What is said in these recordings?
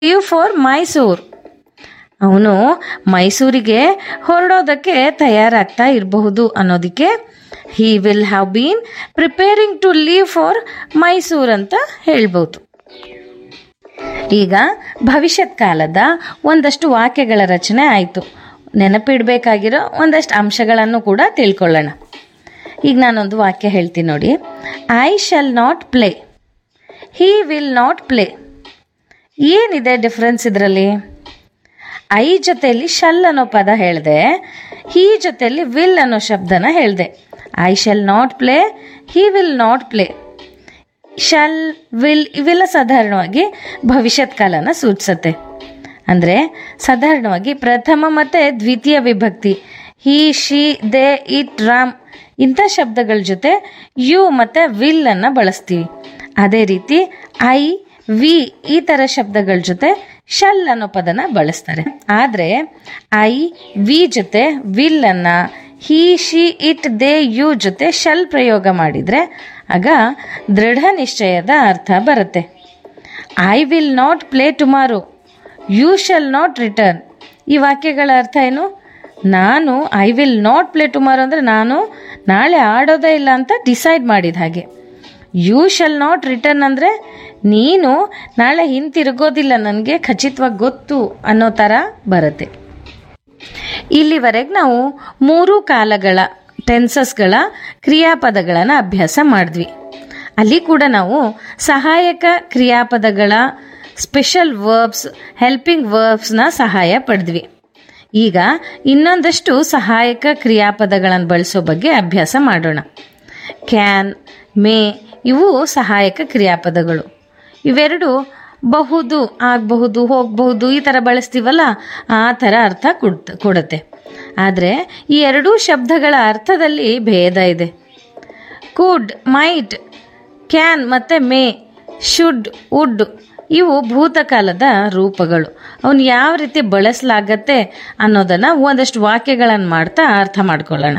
leave for Mysore ಅವನು ಮೈಸೂರಿಗೆ ಹೊರಡೋದಕ್ಕೆ ತಯಾರಾಗ್ತಾ ಇರಬಹುದು ಅನ್ನೋದಕ್ಕೆ he will have been preparing to leave for Mysore ಅಂತ ಹೇಳ್ಬೋದು ಈಗ ಭವಿಷ್ಯತ್ ಕಾಲದ ಒಂದಷ್ಟು ವಾಕ್ಯಗಳ ರಚನೆ ಆಯಿತು ನೆನಪಿಡಬೇಕಾಗಿರೋ ಒಂದಷ್ಟು ಅಂಶಗಳನ್ನು ಕೂಡ ತಿಳ್ಕೊಳ್ಳೋಣ ಈಗ ನಾನೊಂದು ವಾಕ್ಯ ಹೇಳ್ತೀನಿ ನೋಡಿ I shall not play he will not play ಏನಿದೆ ಡಿಫ್ರೆನ್ಸ್ ಇದರಲ್ಲಿ ಐ ಜೊತೆಯಲ್ಲಿ ಶಲ್ ಅನ್ನೋ ಪದ ಹೇಳಿದೆ ಹಿ ಜೊತೆಯಲ್ಲಿ ವಿಲ್ ಅನ್ನೋ ಶಬ್ದನ ಹೇಳಿದೆ I shall not play he will not play shall will ಇವೆಲ್ಲ ಸಾಧಾರಣವಾಗಿ ಭವಿಷ್ಯತ್ ಕಾಲನ ಸೂಚಿಸುತ್ತೆ ಅಂದರೆ ಸಾಧಾರಣವಾಗಿ ಪ್ರಥಮ ಮತ್ತು ದ್ವಿತೀಯ ವಿಭಕ್ತಿ he she they it Ram ಇಂಥ ಶಬ್ದಗಳ ಜೊತೆ ಯು ಮತ್ತು ವಿಲ್ ಅನ್ನು ಬಳಸ್ತೀವಿ ಅದೇ ರೀತಿ ಐ ವಿ ಈ ಥರ ಶಬ್ದಗಳ ಜೊತೆ ಶಲ್ ಅನ್ನೋ ಪದನ ಬಳಸ್ತಾರೆ ಆದರೆ ಐ ವಿ ಜೊತೆ ವಿಲ್ ಅನ್ನ he she it they you ಜೊತೆ ಶಲ್ ಪ್ರಯೋಗ ಮಾಡಿದರೆ ಆಗ ದೃಢ ನಿಶ್ಚಯದ ಅರ್ಥ ಬರುತ್ತೆ I will not play tomorrow you shall not return ಈ ವಾಕ್ಯಗಳ ಅರ್ಥ ಏನು ನಾನು I will not play tomorrow ಅಂದರೆ ನಾನು ನಾಳೆ ಆಡೋದೇ ಇಲ್ಲ ಅಂತ ಡಿಸೈಡ್ ಮಾಡಿದ ಹಾಗೆ ಯು ಶಲ್ ನಾಟ್ ರಿಟರ್ನ್ ಅಂದರೆ ನೀನು ನಾಳೆ ಹಿಂತಿರುಗೋದಿಲ್ಲ ನನಗೆ ಖಚಿತವಾಗಿ ಗೊತ್ತು ಅನ್ನೋ ಥರ ಬರುತ್ತೆ ಇಲ್ಲಿವರೆಗೆ ನಾವು ಮೂರು ಕಾಲಗಳ ಟೆನ್ಸಸ್ಗಳ ಕ್ರಿಯಾಪದಗಳನ್ನು ಅಭ್ಯಾಸ ಮಾಡಿದ್ವಿ ಅಲ್ಲಿ ಕೂಡ ನಾವು ಸಹಾಯಕ ಕ್ರಿಯಾಪದಗಳ ಸ್ಪೆಷಲ್ ವರ್ಬ್ಸ್ ಹೆಲ್ಪಿಂಗ್ ವರ್ಬ್ಸ್ನ ಸಹಾಯ ಪಡೆದ್ವಿ ಈಗ ಇನ್ನೊಂದಷ್ಟು ಸಹಾಯಕ ಕ್ರಿಯಾಪದಗಳನ್ನು ಬಳಸೋ ಬಗ್ಗೆ ಅಭ್ಯಾಸ ಮಾಡೋಣ ಕ್ಯಾನ್ ಮೇ ಇವು ಸಹಾಯಕ ಕ್ರಿಯಾಪದಗಳು ಇವೆರಡು ಬಹುದು ಆಗಬಹುದು ಹೋಗಬಹುದು ಈ ಥರ ಬಳಸ್ತೀವಲ್ಲ ಆ ಥರ ಅರ್ಥ ಕೊಡ್ ಕೊಡುತ್ತೆ ಆದರೆ ಈ ಎರಡೂ ಶಬ್ದಗಳ ಅರ್ಥದಲ್ಲಿ ಭೇದ ಇದೆ ಕುಡ್ ಮೈಟ್ ಕ್ಯಾನ್ ಮತ್ತು ಮೇ ಶುಡ್ ವುಡ್ ಇವು ಭೂತಕಾಲದ ರೂಪಗಳು ಅವನು ಯಾವ ರೀತಿ ಬಳಸಲಾಗತ್ತೆ ಅನ್ನೋದನ್ನು ಒಂದಷ್ಟು ವಾಕ್ಯಗಳನ್ನು ಮಾಡ್ತಾ ಅರ್ಥ ಮಾಡ್ಕೊಳ್ಳೋಣ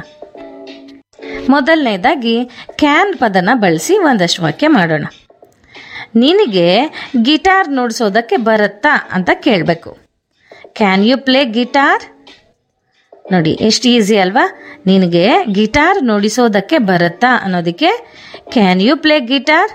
ಮೊದಲನೇದಾಗಿ ಕ್ಯಾನ್ ಪದನ ಬಳಸಿ ಒಂದಷ್ಟು ವಾಕ್ಯ ಮಾಡೋಣ ನಿನಗೆ ಗಿಟಾರ್ ನುಡಿಸೋದಕ್ಕೆ ಬರುತ್ತಾ ಅಂತ ಕೇಳಬೇಕು ಕ್ಯಾನ್ ಯು ಪ್ಲೇ ಗಿಟಾರ್ ನೋಡಿ ಎಷ್ಟು ಈಸಿ ಅಲ್ವಾ ನಿನಗೆ ಗಿಟಾರ್ ನುಡಿಸೋದಕ್ಕೆ ಬರುತ್ತಾ ಅನ್ನೋದಕ್ಕೆ ಕ್ಯಾನ್ ಯು ಪ್ಲೇ ಗಿಟಾರ್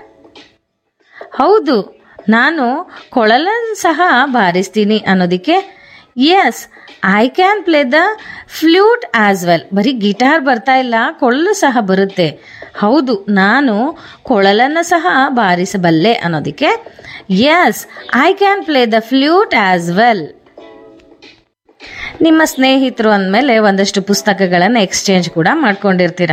ಹೌದು ನಾನು ಕೊಳಲನ್ನು ಸಹ ಬಾರಿಸ್ತೀನಿ ಅನ್ನೋದಕ್ಕೆ yes I can play the flute as well ಬರೀ ಗಿಟಾರ್ ಬರ್ತಾ ಇಲ್ಲ ಕೊಳಲು ಸಹ ಬರುತ್ತೆ ಹೌದು ನಾನು ಕೊಳಲನ್ನು ಸಹ ಬಾರಿಸಬಲ್ಲೆ ಅನ್ನೋದಕ್ಕೆ yes I can play the flute as well ನಿಮ್ಮ ಸ್ನೇಹಿತರು ಅಂದಮೇಲೆ ಒಂದಷ್ಟು ಪುಸ್ತಕಗಳನ್ನು ಎಕ್ಸ್ಚೇಂಜ್ ಕೂಡ ಮಾಡ್ಕೊಂಡಿರ್ತೀರ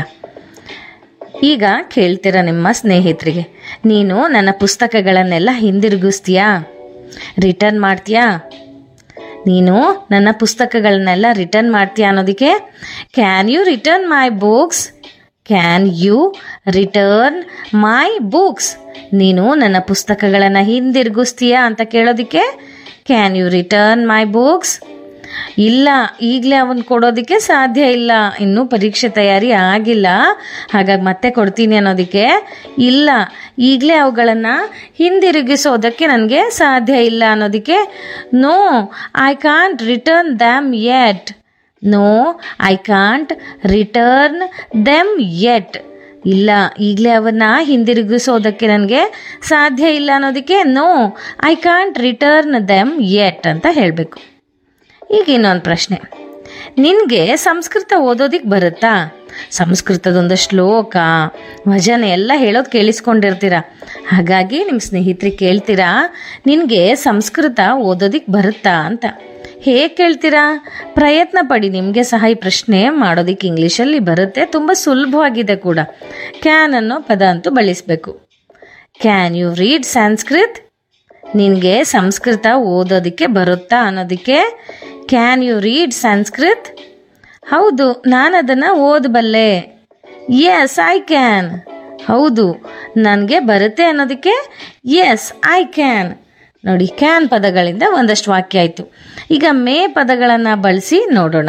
ಈಗ ಕೇಳ್ತೀರ ನಿಮ್ಮ ಸ್ನೇಹಿತರಿಗೆ ನೀನು ನನ್ನ ಪುಸ್ತಕಗಳನ್ನೆಲ್ಲ ಹಿಂದಿರುಗಿಸ್ತೀಯಾ ರಿಟರ್ನ್ ಮಾಡ್ತೀಯಾ ನೀನು ನನ್ನ ಪುಸ್ತಕಗಳನ್ನೆಲ್ಲ ರಿಟರ್ನ್ ಮಾಡ್ತೀಯಾ ಅನ್ನೋದಕ್ಕೆ can you return my books can you return my books ನೀನು ನನ್ನ ಪುಸ್ತಕಗಳನ್ನು ಹಿಂದಿರುಗಿಸ್ತೀಯಾ ಅಂತ ಕೇಳೋದಕ್ಕೆ can you return my books ಇಲ್ಲ ಈಗಲೇ ಅವನ್ ಕೊಡೋದಕ್ಕೆ ಸಾಧ್ಯ ಇಲ್ಲ ಇನ್ನೂ ಪರೀಕ್ಷೆ ತಯಾರಿ ಆಗಿಲ್ಲ ಹಾಗಾಗಿ ಮತ್ತೆ ಕೊಡ್ತೀನಿ ಅನ್ನೋದಕ್ಕೆ ಇಲ್ಲ ಈಗಲೇ ಅವುಗಳನ್ನು ಹಿಂದಿರುಗಿಸೋದಕ್ಕೆ ನನಗೆ ಸಾಧ್ಯ ಇಲ್ಲ ಅನ್ನೋದಕ್ಕೆ no I can't return them yet no I can't return them yet ಇಲ್ಲ ಈಗಲೇ ಅವನ್ನ ಹಿಂದಿರುಗಿಸೋದಕ್ಕೆ ನನಗೆ ಸಾಧ್ಯ ಇಲ್ಲ ಅನ್ನೋದಕ್ಕೆ no I can't return them yet ಅಂತ ಹೇಳಬೇಕು ಈಗ ಇನ್ನೊಂದು ಪ್ರಶ್ನೆ ನಿನಗೆ ಸಂಸ್ಕೃತ ಓದೋದಿಕ್ಕೆ ಬರುತ್ತಾ ಸಂಸ್ಕೃತದೊಂದು ಶ್ಲೋಕ ಭಜನೆ ಎಲ್ಲ ಹೇಳೋದು ಕೇಳಿಸ್ಕೊಂಡಿರ್ತೀರ ಹಾಗಾಗಿ ನಿಮ್ಮ ಸ್ನೇಹಿತರಿಗೆ ಕೇಳ್ತೀರಾ ನಿನಗೆ ಸಂಸ್ಕೃತ ಓದೋದಿಕ್ಕೆ ಬರುತ್ತಾ ಅಂತ ಹೇಗೆ ಕೇಳ್ತೀರಾ ಪ್ರಯತ್ನ ಪಡಿ ನಿಮಗೆ ಸಹ ಈ ಪ್ರಶ್ನೆ ಮಾಡೋದಕ್ಕೆ ಇಂಗ್ಲೀಷಲ್ಲಿ ಬರುತ್ತೆ ತುಂಬ ಸುಲಭವಾಗಿದೆ ಕೂಡ ಕ್ಯಾನ್ ಅನ್ನೋ ಪದ ಅಂತೂ ಬಳಸಬೇಕು ಕ್ಯಾನ್ ಯು ರೀಡ್ ಸಂಸ್ಕೃತ್ ನಿನಗೆ ಸಂಸ್ಕೃತ ಓದೋದಕ್ಕೆ ಬರುತ್ತಾ ಅನ್ನೋದಕ್ಕೆ ಕ್ಯಾನ್ ಯು ರೀಡ್ ಸಂಸ್ಕೃತ್ ಹೌದು ನಾನು ಅದನ್ನು ಓದಬಲ್ಲೆ ಎಸ್ ಐ ಕ್ಯಾನ್ ಹೌದು ನನಗೆ ಬರುತ್ತೆ ಅನ್ನೋದಕ್ಕೆ ಎಸ್ ಐ ಕ್ಯಾನ್ ನೋಡಿ ಕ್ಯಾನ್ ಪದಗಳಿಂದ ಒಂದಷ್ಟು ವಾಕ್ಯ ಆಯಿತು ಈಗ ಮೇ ಪದಗಳನ್ನು ಬಳಸಿ ನೋಡೋಣ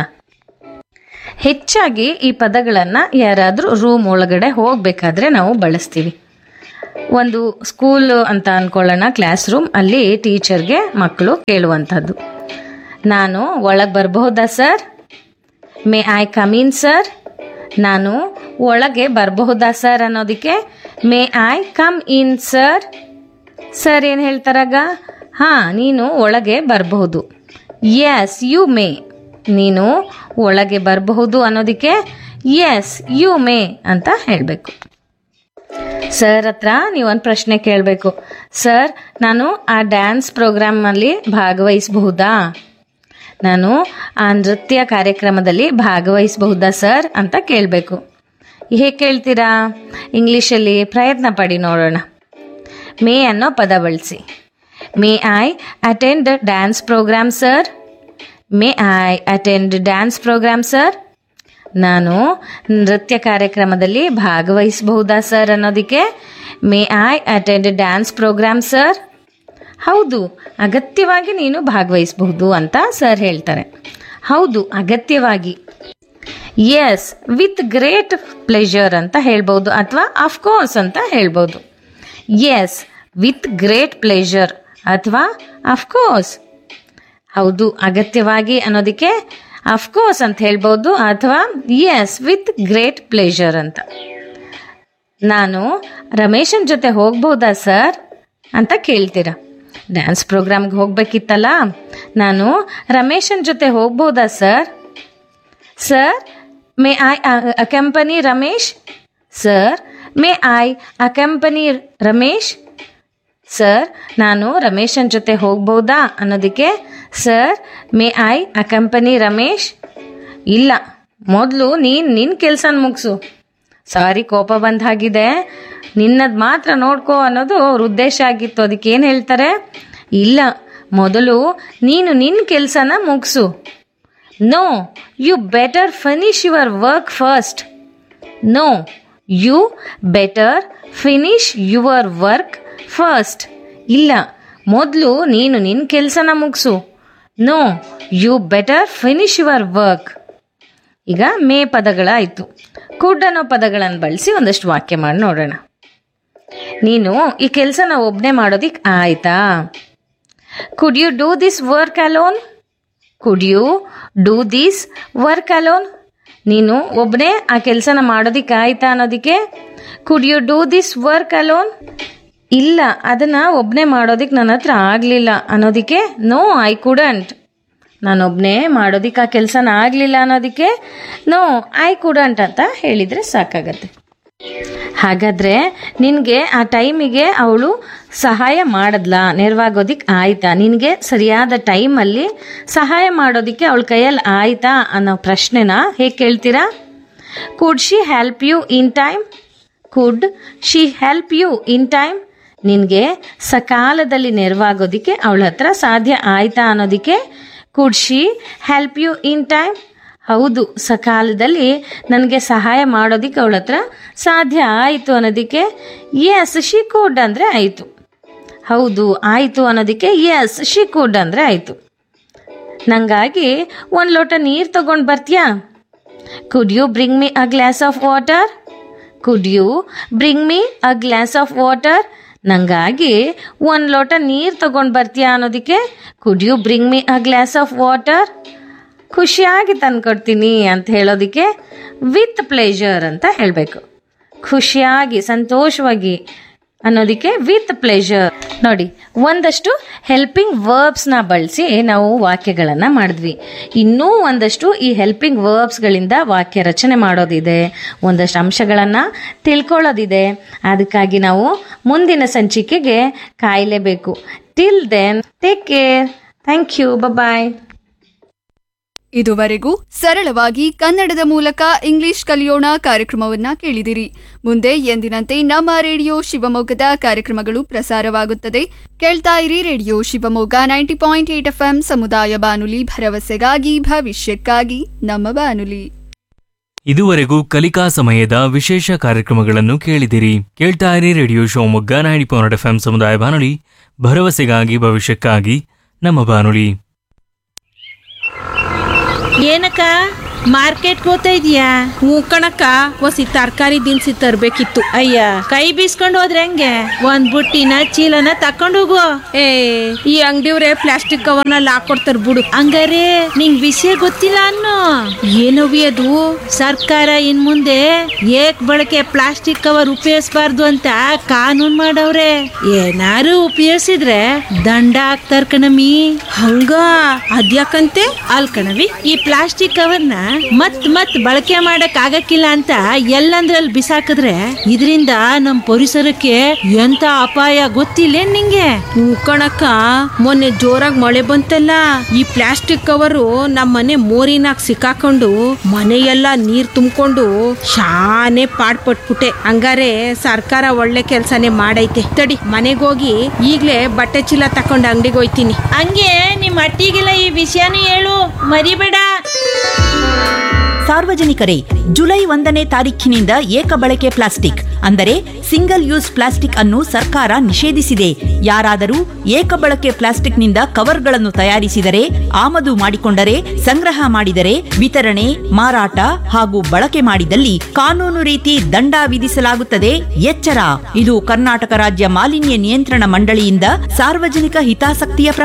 ಹೆಚ್ಚಾಗಿ ಈ ಪದಗಳನ್ನು ಯಾರಾದರೂ ರೂಮ್ ಒಳಗಡೆ ಹೋಗಬೇಕಾದ್ರೆ ನಾವು ಬಳಸ್ತೀವಿ ಒಂದು ಸ್ಕೂಲ್ ಅಂತ ಅನ್ಕೊಳ್ಳೋಣ ಕ್ಲಾಸ್ ರೂಮ್ ಅಲ್ಲಿ ಟೀಚರ್ಗೆ ಮಕ್ಕಳು ಕೇಳುವಂಥದ್ದು ನಾನು ಒಳಗೆ ಬರಬಹುದಾ sir may I come in sir ನಾನು ಒಳಗೆ ಬರಬಹುದಾ ಸರ್ ಅನ್ನೋದಕ್ಕೆ may I come in sir sir ಏನು ಹೇಳ್ತಾರಾಗ ಹಾಂ ನೀನು ಒಳಗೆ ಬರಬಹುದು ಎಸ್ ಯು ಮೇ ನೀನು ಒಳಗೆ ಬರಬಹುದು ಅನ್ನೋದಕ್ಕೆ ಎಸ್ ಯು ಮೇ ಅಂತ ಹೇಳಬೇಕು ಸರ್ ಹತ್ರ ನೀವೊಂದು ಪ್ರಶ್ನೆ ಕೇಳಬೇಕು ಸರ್ ನಾನು ಆ ಡ್ಯಾನ್ಸ್ ಪ್ರೋಗ್ರಾಮಲ್ಲಿ ಭಾಗವಹಿಸಬಹುದಾ ನಾನು ಆ ನೃತ್ಯ ಕಾರ್ಯಕ್ರಮದಲ್ಲಿ ಭಾಗವಹಿಸಬಹುದಾ ಸರ್ ಅಂತ ಕೇಳಬೇಕು ಹೇಗೆ ಕೇಳ್ತೀರಾ ಇಂಗ್ಲೀಷಲ್ಲಿ ಪ್ರಯತ್ನ ಪಡಿ ನೋಡೋಣ ಮೇ ಅನ್ನೋ ಪದ ಬಳಸಿ may I attend dance programme sir may I attend dance programme sir ನಾನು ನೃತ್ಯ ಕಾರ್ಯಕ್ರಮದಲ್ಲಿ ಭಾಗವಹಿಸಬಹುದಾ ಸರ್ ಅನ್ನೋದಕ್ಕೆ may I attend dance programme sir ಹೌದು ಅಗತ್ಯವಾಗಿ ನೀನು ಭಾಗವಹಿಸಬಹುದು ಅಂತ ಸರ್ ಹೇಳ್ತಾರೆ ಹೌದು ಅಗತ್ಯವಾಗಿ ಎಸ್ ವಿತ್ ಗ್ರೇಟ್ ಪ್ಲೆಷರ್ ಅಂತ ಹೇಳ್ಬೋದು ಅಥವಾ ಅಫ್ಕೋರ್ಸ್ ಅಂತ ಹೇಳ್ಬೋದು ಎಸ್ ವಿತ್ ಗ್ರೇಟ್ ಪ್ಲೆಷರ್ ಅಥವಾ ಅಫ್ಕೋರ್ಸ್ ಹೌದು ಅಗತ್ಯವಾಗಿ ಅನ್ನೋದಕ್ಕೆ ಅಫ್ಕೋರ್ಸ್ ಅಂತ ಹೇಳ್ಬೋದು ಅಥವಾ ಎಸ್ ವಿತ್ ಗ್ರೇಟ್ ಪ್ಲೇಜರ್ ಅಂತ ನಾನು ರಮೇಶನ್ ಜೊತೆ ಹೋಗ್ಬೋದಾ ಸರ್ ಅಂತ ಕೇಳ್ತೀರ ಡ್ಯಾನ್ಸ್ ಪ್ರೋಗ್ರಾಮ್ಗೆ ಹೋಗ್ಬೇಕಿತ್ತಲ್ಲ ನಾನು ರಮೇಶನ್ ಜೊತೆ ಹೋಗ್ಬೋದಾ sir sir may I accompany Ramesh sir may I accompany Ramesh sir ನಾನು ರಮೇಶನ್ ಜೊತೆ ಹೋಗ್ಬೋದಾ ಅನ್ನೋದಕ್ಕೆ sir may I accompany Ramesh ಇಲ್ಲ ಮೊದಲು ನೀನು ನಿನ್ನ ಕೆಲಸನ ಮುಗಿಸು ಸಾರಿ ಕೋಪ ಬಂದ ಹಾಗಿದೆ ನಿನ್ನದು ಮಾತ್ರ ನೋಡ್ಕೋ ಅನ್ನೋದು ಅವ್ರ ಉದ್ದೇಶ ಆಗಿತ್ತು ಅದಕ್ಕೆ ಏನು ಹೇಳ್ತಾರೆ ಇಲ್ಲ ಮೊದಲು ನೀನು ನಿನ್ನ ಕೆಲಸನ ಮುಗಿಸು no you better finish your work first no you better finish your work first ಇಲ್ಲ ಮೊದಲು ನೀನು ನಿನ್ನ ಕೆಲಸನ ಮುಗಿಸು no you better finish your work ಈಗ ಮೇ ಪದಗಳಾಯಿತು ಕುಡ್ ಅನ್ನೋ ಪದಗಳನ್ನು ಬಳಸಿ ಒಂದಷ್ಟು ವಾಕ್ಯ ಮಾಡಿ ನೋಡೋಣ ನೀನು ಈ ಕೆಲಸನ ಒಬ್ಬನೇ ಮಾಡೋದಿಕ್ ಆಯ್ತಾ could you do this work alone could you do this work alone ನೀನು ಒಬ್ಬನೇ ಆ ಕೆಲಸನ ಮಾಡೋದಿಕ್ಕೆ ಆಯ್ತಾ ಅನ್ನೋದಕ್ಕೆ could you do this work alone ಇಲ್ಲ ಅದನ್ನು ಒಬ್ಬನೇ ಮಾಡೋದಕ್ಕೆ ನನ್ನ ಹತ್ರ ಆಗಲಿಲ್ಲ ಅನ್ನೋದಕ್ಕೆ ನೋ ಐ ಕುಡಂಟ್ ನಾನೊಬ್ಬನೇ ಮಾಡೋದಕ್ಕೆ ಆ ಕೆಲಸನ ಆಗಲಿಲ್ಲ ಅನ್ನೋದಕ್ಕೆ ನೋ ಐ ಕುಡಂಟ್ ಅಂತ ಹೇಳಿದರೆ ಸಾಕಾಗತ್ತೆ ಹಾಗಾದರೆ ನಿನಗೆ ಆ ಟೈಮಿಗೆ ಅವಳು ಸಹಾಯ ಮಾಡಿದ್ಲಾ ನೆರವಾಗೋದಿಕ್ಕೆ ಆಯ್ತಾ ನಿನಗೆ ಸರಿಯಾದ ಟೈಮಲ್ಲಿ ಸಹಾಯ ಮಾಡೋದಕ್ಕೆ ಅವಳ ಕೈಯಲ್ಲಿ ಆಯ್ತಾ ಅನ್ನೋ ಪ್ರಶ್ನೆನ ಹೇಗೆ ಕೇಳ್ತೀರಾ could she help you in time could she help you in time ನಿನಗೆ ಸಕಾಲದಲ್ಲಿ ನೆರವಾಗೋದಕ್ಕೆ ಅವಳ ಹತ್ರ ಸಾಧ್ಯ ಆಯ್ತಾ ಅನ್ನೋದಕ್ಕೆ could she help you in time ಹೌದು ಸಕಾಲದಲ್ಲಿ ನನಗೆ ಸಹಾಯ ಮಾಡೋದಕ್ಕೆ ಅವಳ ಹತ್ರ ಸಾಧ್ಯ ಆಯಿತು ಅನ್ನೋದಕ್ಕೆ ಎಸ್ ಶಿ ಕುಡ್ ಅಂದರೆ ಆಯಿತು ಹೌದು ಆಯಿತು ಅನ್ನೋದಕ್ಕೆ ಎಸ್ ಶಿ ಕುಡ್ ಅಂದರೆ ಆಯಿತು ನನಗಾಗಿ ಒಂದು ಲೋಟ ನೀರು ತಗೊಂಡು ಬರ್ತೀಯಾ could you bring me a glass of water could you bring me a glass of water ನನಗಾಗಿ ಒಂದು ಲೋಟ ನೀರು ತಗೊಂಡು ಬರ್ತೀಯಾ ಅನ್ನೋದಕ್ಕೆ could you bring me a glass of water ಖುಷಿಯಾಗಿ ತಂದ್ಕೊಡ್ತೀನಿ ಅಂತ ಹೇಳೋದಕ್ಕೆ ವಿತ್ ಪ್ಲೇಜರ್ ಅಂತ ಹೇಳಬೇಕು ಖುಷಿಯಾಗಿ ಸಂತೋಷವಾಗಿ ಅನ್ನೋದಕ್ಕೆ ವಿತ್ ಪ್ಲೇಜರ್ ನೋಡಿ ಒಂದಷ್ಟು ಹೆಲ್ಪಿಂಗ್ ವರ್ಬ್ಸ್ನ ಬಳಸಿ ನಾವು ವಾಕ್ಯಗಳನ್ನು ಮಾಡಿದ್ವಿ ಇನ್ನೂ ಒಂದಷ್ಟು ಈ ಹೆಲ್ಪಿಂಗ್ ವರ್ಬ್ಸ್ಗಳಿಂದ ವಾಕ್ಯ ರಚನೆ ಮಾಡೋದಿದೆ ಒಂದಷ್ಟು ಅಂಶಗಳನ್ನು ತಿಳ್ಕೊಳ್ಳೋದಿದೆ ಅದಕ್ಕಾಗಿ ನಾವು ಮುಂದಿನ ಸಂಚಿಕೆಗೆ ಕಾಯಲೇಬೇಕು till then take care thank you bye ಇದುವರೆಗೂ ಸರಳವಾಗಿ ಕನ್ನಡದ ಮೂಲಕ ಇಂಗ್ಲಿಷ್ ಕಲಿಯೋಣ ಕಾರ್ಯಕ್ರಮವನ್ನ ಕೇಳಿದಿರಿ ಮುಂದೆ ಎಂದಿನಂತೆ ನಮ್ಮ ರೇಡಿಯೋ ಶಿವಮೊಗ್ಗದ ಕಾರ್ಯಕ್ರಮಗಳು ಪ್ರಸಾರವಾಗುತ್ತದೆ ಕೇಳ್ತಾ ಇರಿ radio Shivamogga ninety point eight F ಸಮುದಾಯ ಬಾನುಲಿ ಭರವಸೆಗಾಗಿ ಭವಿಷ್ಯಕ್ಕಾಗಿ ನಮ್ಮ ಬಾನುಲಿ ಇದುವರೆಗೂ ಕಲಿಕಾ ಸಮಯದ ವಿಶೇಷ ಕಾರ್ಯಕ್ರಮಗಳನ್ನು ಕೇಳಿದಿರಿ ಕೇಳ್ತಾ ಇರಿ radio Shivamogga ninety point F ಸಮುದಾಯ ಬಾನುಲಿ ಭರವಸೆಗಾಗಿ ಭವಿಷ್ಯಕ್ಕಾಗಿ ನಮ್ಮ ಬಾನುಲಿ ಏನಕ್ಕ ಮಾರ್ಕೆಟ್ ಹೋಗ್ತಾ ಇದೀಯಾ ಹ್ಞೂ ಕಣಕ್ಕ ಒಸಿ ತರಕಾರಿ ದಿನಸಿ ತರ್ಬೇಕಿತ್ತು ಅಯ್ಯ ಕೈ ಬೀಸ್ಕೊಂಡು ಹೋದ್ರೆ ಹೆಂಗೆ ಒಂದ್ ಬುಟ್ಟಿನ ಚೀಲನ ತಕೊಂಡು ಹೋಗು ಏ ಈ ಅಂಗಡಿಯವ್ರೆ ಪ್ಲಾಸ್ಟಿಕ್ ಕವರ್ನಲ್ಲಿ ಹಾಕೊಡ್ತಾರ ಬಿಡು ಹಂಗಾರೆ ನಿಂಗ್ ವಿಷಯ ಗೊತ್ತಿಲ್ಲ ಅನ್ನೋ ಏನವಿ ಅದು ಸರ್ಕಾರ ಇನ್ ಮುಂದೆ ಏಕ್ ಬಳಕೆ ಪ್ಲಾಸ್ಟಿಕ್ ಕವರ್ ಉಪಯೋಗಿಸಬಾರ್ದು ಅಂತ ಕಾನೂನ್ ಮಾಡವ್ರೆ ಏನಾರು ಉಪಯೋಗಿಸಿದ್ರೆ ದಂಡ ಹಾಕ್ತಾರ ಕಣಮಿ ಹಂಗ ಅದ್ಯಾಕಂತೆ ಅಲ್ ಕಣವಿ ಈ ಪ್ಲಾಸ್ಟಿಕ್ ಕವರ್ನ ಮತ್ ಮತ್ ಬಳಕೆ ಮಾಡಕ್ ಆಗಕ್ಕಿಲ್ಲ ಅಂತ ಎಲ್ಲಂದ್ರಲ್ಲಿ ಬಿಸಾಕಿದ್ರೆ ಇದರಿಂದ ನಮ್ ಪರಿಸರಕ್ಕೆ ಎಂತ ಅಪಾಯ ಗೊತ್ತಿಲ್ಲ ನಿಂಗೆ ಹ್ಞೂ ಕಣಕ್ಕ ಮೊನ್ನೆ ಜೋರಾಗಿ ಮಳೆ ಬಂತಲ್ಲ ಈ ಪ್ಲಾಸ್ಟಿಕ್ ಕವರು ನಮ್ಮ ಮನೆ ಮೋರಿನಾಗ ಸಿಕ್ಕಾಕೊಂಡು ಮನೆಯೆಲ್ಲ ನೀರ್ ತುಂಬಿಕೊಂಡು ಶಾನೆ ಪಾಡ್ಪಟ್ಬಿಟ್ಟೆ ಹಂಗಾರೆ ಸರ್ಕಾರ ಒಳ್ಳೆ ಕೆಲ್ಸನೇ ಮಾಡೈತೆ ತಡಿ ಮನೆಗೋಗಿ ಈಗ್ಲೇ ಬಟ್ಟೆ ಚೀಲ ತಕೊಂಡು ಅಂಗಡಿಗೆ ಹೋಯ್ತೀನಿ ಹಂಗೆ ನಿಮ್ ಅಟ್ಟಿಗೆಲ್ಲ ಈ ವಿಷಯನೂ ಹೇಳು ಮರಿಬೇಡ ಸಾರ್ವಜನಿಕರೇ ಜುಲೈ ಒಂದನೇ ತಾರೀಖಿನಿಂದ ಏಕ ಬಳಕೆ ಪ್ಲಾಸ್ಟಿಕ್ ಅಂದರೆ ಸಿಂಗಲ್ ಯೂಸ್ ಪ್ಲಾಸ್ಟಿಕ್ ಅನ್ನು ಸರ್ಕಾರ ನಿಷೇಧಿಸಿದೆ ಯಾರಾದರೂ ಏಕ ಬಳಕೆ ಪ್ಲಾಸ್ಟಿಕ್ನಿಂದ ಕವರ್ಗಳನ್ನು ತಯಾರಿಸಿದರೆ ಆಮದು ಮಾಡಿಕೊಂಡರೆ ಸಂಗ್ರಹ ಮಾಡಿದರೆ ವಿತರಣೆ ಮಾರಾಟ ಹಾಗೂ ಬಳಕೆ ಮಾಡಿದಲ್ಲಿ ಕಾನೂನು ರೀತಿ ದಂಡ ವಿಧಿಸಲಾಗುತ್ತದೆ ಎಚ್ಚರ ಇದು ಕರ್ನಾಟಕ ರಾಜ್ಯ ಮಾಲಿನ್ಯ ನಿಯಂತ್ರಣ ಮಂಡಳಿಯಿಂದ ಸಾರ್ವಜನಿಕ ಹಿತಾಸಕ್ತಿಯ ಪ್ರಕಟಣೆ